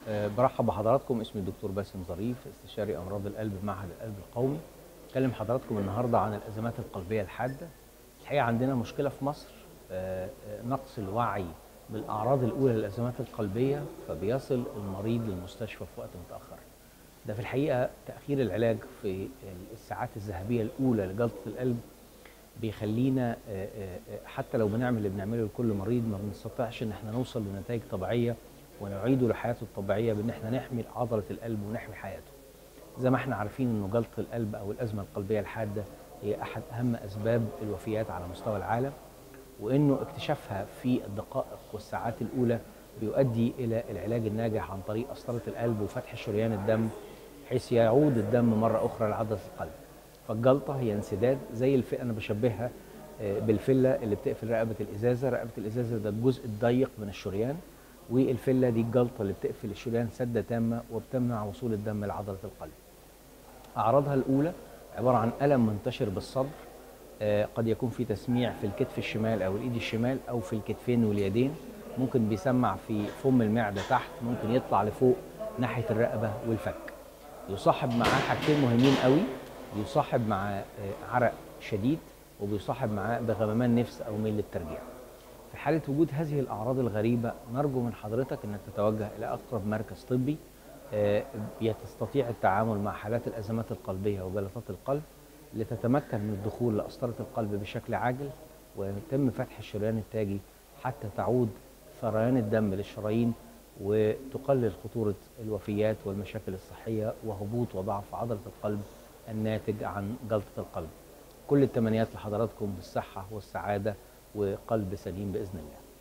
أه برحب بحضراتكم اسمي الدكتور باسم ظريف استشاري امراض القلب بمعهد القلب القومي اتكلم حضراتكم النهارده عن الازمات القلبيه الحاده الحقيقه عندنا مشكله في مصر أه نقص الوعي بالاعراض الاولى للازمات القلبيه فبيصل المريض للمستشفى في وقت متاخر ده في الحقيقه تاخير العلاج في الساعات الذهبيه الاولى لجلطه القلب بيخلينا حتى لو بنعمل اللي بنعمله لكل مريض ما بنستطيعش ان احنا نوصل لنتائج طبيعيه ونعيده لحياته الطبيعيه بان احنا نحمي عضله القلب ونحمي حياته. زي ما احنا عارفين انه جلطه القلب او الازمه القلبيه الحاده هي احد اهم اسباب الوفيات على مستوى العالم وانه اكتشافها في الدقائق والساعات الاولى بيؤدي الى العلاج الناجح عن طريق قسطره القلب وفتح شريان الدم حيث يعود الدم مره اخرى لعضله القلب. فالجلطه هي انسداد زي الف... انا بشبهها بالفله اللي بتقفل رقبه الازازه، رقبه الازازه ده الجزء الضيق من الشريان والفله دي الجلطه اللي بتقفل الشريان سده تامه وبتمنع وصول الدم لعضله القلب. اعراضها الاولى عباره عن الم منتشر بالصدر قد يكون في تسميع في الكتف الشمال او الايد الشمال او في الكتفين واليدين ممكن بيسمع في فم المعده تحت ممكن يطلع لفوق ناحيه الرقبه والفك. يصاحب معاه حاجتين مهمين قوي بيصاحب مع عرق شديد وبيصاحب معاه بغممان نفس او ميل للترجيع. في حاله وجود هذه الاعراض الغريبه نرجو من حضرتك انك تتوجه الى اقرب مركز طبي يستطيع التعامل مع حالات الازمات القلبيه وجلطات القلب لتتمكن من الدخول لقسطره القلب بشكل عاجل ويتم فتح الشريان التاجي حتى تعود ثريان الدم للشرايين وتقلل خطوره الوفيات والمشاكل الصحيه وهبوط وضعف عضله القلب الناتج عن جلطة القلب كل التمنيات لحضراتكم بالصحة والسعادة وقلب سليم بإذن الله